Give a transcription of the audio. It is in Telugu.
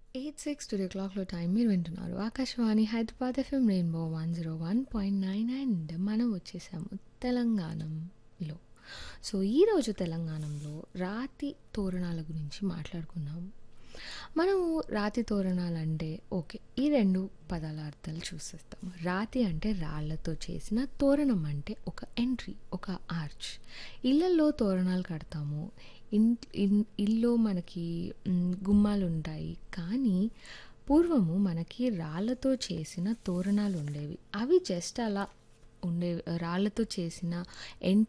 ఎయిట్ సిక్స్ టు క్లాక్లో టైం మీరు వింటున్నారు Akashvani Hyderabad FM rainbow one zero one point nine and మనం వచ్చేసాము తెలంగాణలో సో ఈరోజు తెలంగాణలో రాతి తోరణాల గురించి మాట్లాడుకున్నాం మనము రాతి తోరణాలు అంటే ఓకే ఈ రెండు పదాల అర్థాలు చూసేస్తాం రాతి అంటే రాళ్లతో చేసిన తోరణం అంటే ఒక ఎంట్రీ ఒక ఆర్చ్ ఇళ్ళల్లో తోరణాలు కడతాము ఇన్ ఇన్ ఇల్లు మనకి మ్, గుమ్మాలు ఉంటాయి కానీ పూర్వము మనకి రాళ్ళతో చేసిన తోరణాలు ఉండేవి అవి జస్ట్ అలా ఉండే రాళ్ళతో చేసిన